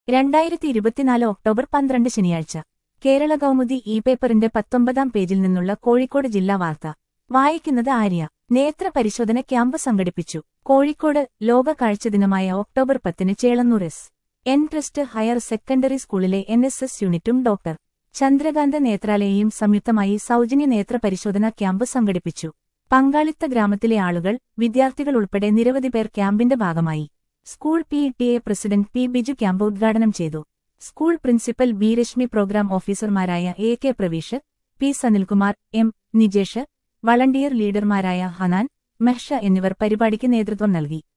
രണ്ടായിരത്തി ഇരുപത്തിനാല് ഒക്ടോബർ പന്ത്രണ്ട് ശനിയാഴ്ച കേരള കൗമുദി ഇ പേപ്പറിന്റെ പത്തൊമ്പതാം പേജിൽ നിന്നുള്ള കോഴിക്കോട് ജില്ലാ വാർത്ത വായിക്കുന്നത് ആര്യ നേത്ര പരിശോധന ക്യാമ്പ് സംഘടിപ്പിച്ചു കോഴിക്കോട് ലോക കാഴ്ചദിനമായ ഒക്ടോബർ പത്തിന് Chelannur S N trust higher secondary സ്കൂളിലെ എൻ എസ് എസ് യൂണിറ്റും ഡോക്ടർ ചന്ദ്രകാന്ത നേത്രാലയയും സംയുക്തമായി സൗജന്യ നേത്ര പരിശോധന ക്യാമ്പ് സംഘടിപ്പിച്ചു പങ്കാളിത്ത ഗ്രാമത്തിലെ ആളുകൾ വിദ്യാർത്ഥികൾ ഉൾപ്പെടെ നിരവധി പേർ ക്യാമ്പിന്റെ ഭാഗമായി school P T A president P Biju camp ഉദ്ഘാടനം ചെയ്തു school principal B Rashmi program ഓഫീസർമാരായ A K Praveesh P Sanilkumar M Nijesh volunteer ലീഡർമാരായ ഹനാൻ മെഹ്ഷ എന്നിവർ പരിപാടിക്ക് നേതൃത്വം നൽകി